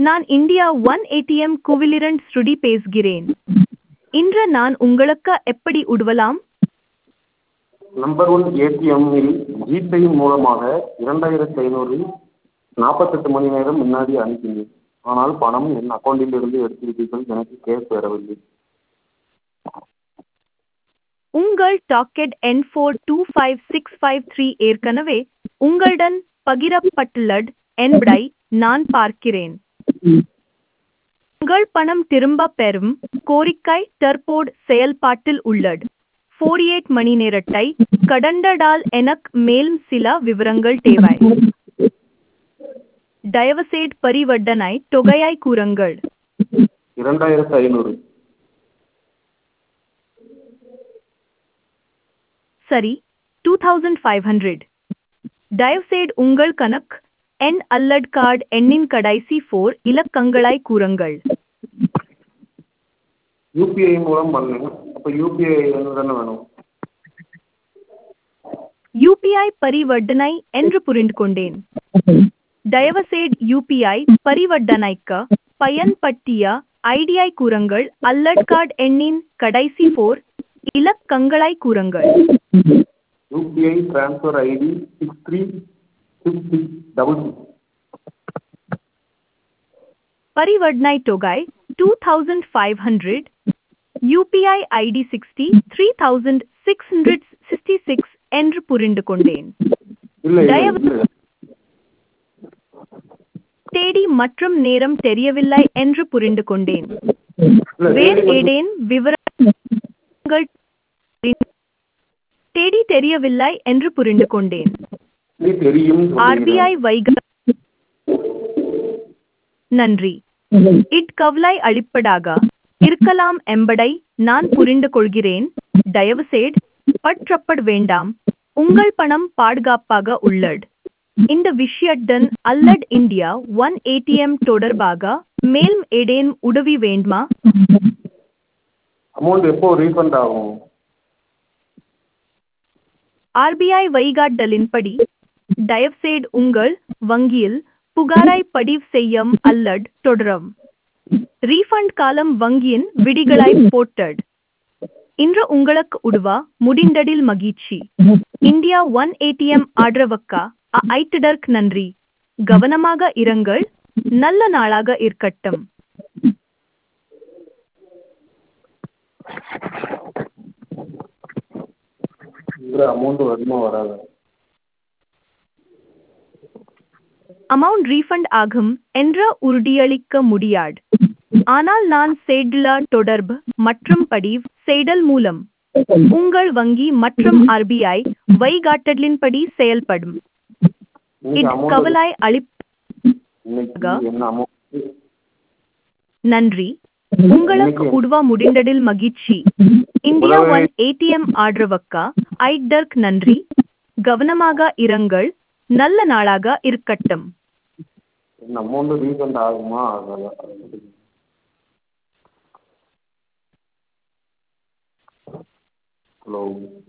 நான் India one ATM குவிலிரண்ட் ஸ்ருடி பேசுகிறேன் இன்று நான் உங்களுக்கு எப்படி உதவலாம் நம்பர் ஒன் ஏடிஎம்மில் ஜிபே மூலமாக இரண்டாயிரத்தி ஐநூறு நாற்பத்தெட்டு மணி நேரம் முன்னாடி அனுப்பினேன் ஆனால் பணம் என் அக்கௌண்ட்டிலிருந்து எடுத்துவிட்டீர்கள் எனக்கு கேஷ் வரவில்லை உங்கள் டாக்கெட் எண் four two five six five three ஏற்கனவே உங்களுடன் பகிரப்பட்டுள்ளது என்பதை நான் பார்க்கிறேன் உங்கள் பணம் திரும்பப் பெறும் கோரிக்கை தற்போது செயல்பாட்டில் உள்ளது ஃபோர்டி எயிட் மணி நேரத்தை கடந்ததால் எனக்கு மேலும் சில விவரங்கள் தேவை தயவுசெய்து பரிவர்த்தனை தொகையை கூறுங்கள் இரண்டாயிரத்து ஐநூறு சரி டூ தௌசண்ட் ஃபைவ் ஹண்ட்ரட் தயவுசெய்து உங்கள் கணக்கு எண் அல்லது கார்டு எண்ணின் கடைசி ஃபோர் இலக்கங்களை கூறுங்கள் யூபிஐ மூலம் பண்ணேன் அப்போ யூபிஐ தானே வேணும் யூபிஐ பரிவர்த்தனை என்று புரிந்து கொண்டேன் தயவுசெய்து யூபிஐ பரிவர்த்தனைக்கு பயன்படுத்திய ஐடியை கூறுங்கள் அல்லது கார்டு எண்ணின் கடைசி ஃபோர் இலக்கங்களை கூறுங்கள் UPI transfer ID six three six six double six பரிவர்த்தனை தொகை two thousand five hundred UPI ID sixty three thousand six hundred sixty six என்று புரிந்து கொண்டேன் இல்லை இல்லை தயவு- இல்லை தேதி மற்றும் நேரம் தெரியவில்லை என்று புரிந்து கொண்டேன் இல்லை வேறு தேதி மட்டும் ஏதேன் விவரங்கள் தேதி தெரியவில்லை என்று புரிந்து கொண்டேன் தேதி தெரியும் ஆர்பிஐ வைக நன்றி இட்கவலை அளிப்பதாக இருக்கலாம் என்பதை நான் புரிந்து கொள்கிறேன் தயவுசெய்து பற்றப்பட வேண்டாம் உங்கள் பணம் பாதுகாப்பாக உள்ளது இந்த விஷயத்துடன் அல்லட் இந்தியா ஒன் ஏடிஎம் தொடர்பாக மேலும் ஏதேனும் உதவி வேண்டுமா அமௌண்ட் எப்போ ரீஃபண்ட் ஆகும் ஆர்பிஐ வழிகாட்டலின்படி தயவுசெய்து உங்கள் வங்கியில் புகாரை பதிவு செய்யும் அல்லது தொடரும் ரீஃபண்ட் காலம் வங்கியின் விடிகளை போட்டது இன்று உங்களுக்கு உதவ முடிந்ததில் மகிழ்ச்சி இந்தியா ஒன் ஏடிஎம் ஆதரவுக்கா ஐட்டடர்க் நன்றி கவனமாக இருங்கள் நல்ல நாளாக இருக்கட்டும் இந்த அமௌண்ட் வருமா வராதா அமௌண்ட் ரீஃபண்ட் ஆகும் என்ற உறுதியளிக்க முடியாது ஆனால் நான் செய்துள்ள தொடர்பு மற்றும் பதிவு செய்தல் மூலம் உங்கள் வங்கி மற்றும் ஆர்பிஐ வழிகாட்டலின்படி செயல்படும் இன்னைக்கு இது அமௌண்ட் கவலை அளிப் இன்னைக்கு என்ன அமௌண்ட் நன்றி உங்களுக்கு உதவ முடிந்ததில் மகிழ்ச்சி இந்தியா ஒன் ஏடிஎம் ஆதரவுக்கா ஐடர்க் நன்றி கவனமாக இருங்கள் நல்ல நாளாக இருக்கட்டும் என்ன அமௌண்ட் ரீஃபண்ட் ஆகுமா ஆகாதா ஹலோ